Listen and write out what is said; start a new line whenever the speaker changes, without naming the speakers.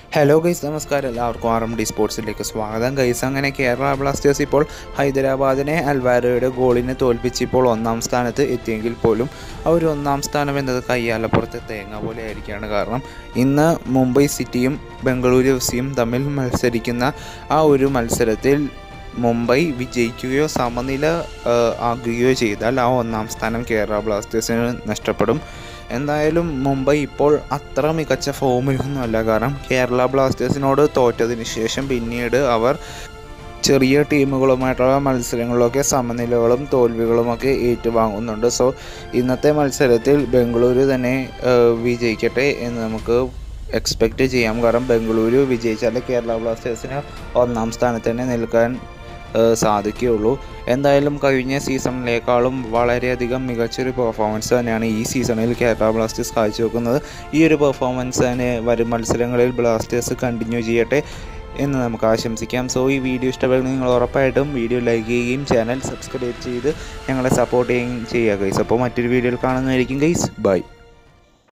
hello guys നമസ്കാരം എല്ലാവർക്കും R M D സ്പോർട്സിലേക്ക് സ്വാഗതം ഗൈസ് അങ്ങനെ കേരള ബ്ലാസ്റ്റേഴ്സ് ഇപ്പോൾ ഹൈദരാബാദിനെ അൽവാരോയുടെ ഗോളിന് തോൽപ്പിച്ച് ഇപ്പോൾ ഒന്നാം സ്ഥാനത്ത് എത്തിയെങ്കിൽ പോലും ആ ഒരു ഒന്നാം സ്ഥാനം എന്നത് കയ്യാലപ്പുറത്ത് തേങ്ങ പോലെ ആയിരിക്കുകയാണ് കാരണം ഇന്ന് മുംബൈ സിറ്റിയും ബംഗളൂരു എഫ് സിയും തമ്മിൽ മത്സരിക്കുന്ന ആ ഒരു മത്സരത്തിൽ മുംബൈ വിജയിക്കുകയോ സമനില ആ, ആകുകയോ ചെയ്താൽ ആ ഒന്നാം സ്ഥാനം കേരള ബ്ലാസ്റ്റേഴ്സിന് നഷ്ടപ്പെടും എന്തായാലും മുംബൈ ഇപ്പോൾ അത്ര മികച്ച ഫോമിലൊന്നുമല്ല കാരണം കേരള ബ്ലാസ്റ്റേഴ്സിനോട് തോറ്റതിന് ശേഷം പിന്നീട് അവർ ചെറിയ ടീമുകളുമായിട്ടുള്ള മത്സരങ്ങളിലൊക്കെ സമനിലകളും തോൽവികളുമൊക്കെ ഏറ്റുവാങ്ങുന്നുണ്ട് സോ ഇന്നത്തെ മത്സരത്തിൽ ബംഗളൂരു തന്നെ ആ, വിജയിക്കട്ടെ എന്ന് നമുക്ക് എക്സ്പെക്റ്റ് ചെയ്യാം കാരണം ബംഗളൂരു വിജയിച്ചാൽ കേരള ബ്ലാസ്റ്റേഴ്സിന് ഒന്നാം സ്ഥാനത്ത് തന്നെ നിൽക്കാൻ ഏഹ് സാധിക്കുകയുള്ളൂ എന്തായാലും കഴിഞ്ഞ സീസണിനേക്കാളും വളരെയധികം മികച്ചൊരു പെർഫോമൻസ് തന്നെയാണ് ഈ സീസണിൽ കേരള ബ്ലാസ്റ്റേഴ്സ് കാഴ്ചവെക്കുന്നത് ഈ ഒരു പെർഫോമൻസ് തന്നെ വരും മത്സരങ്ങളിൽ ബ്ലാസ്റ്റേഴ്സ് കണ്ടിന്യൂ ചെയ്യട്ടെ എന്ന് നമുക്ക് ആശംസിക്കാം സോ ഈ വീഡിയോ ഇഷ്ടപ്പെടുന്ന നിങ്ങൾ ഉറപ്പായിട്ടും വീഡിയോ ലൈക്ക് ചെയ്യുകയും ചാനൽ സബ്സ്ക്രൈബ് ചെയ്ത് ഞങ്ങളെ സപ്പോർട്ട് ചെയ്യുകയും ചെയ്യുക ഗൈസ് അപ്പോൾ മറ്റൊരു വീഡിയോയിൽ കാണുന്നതായിരിക്കും ഗൈസ് ബൈ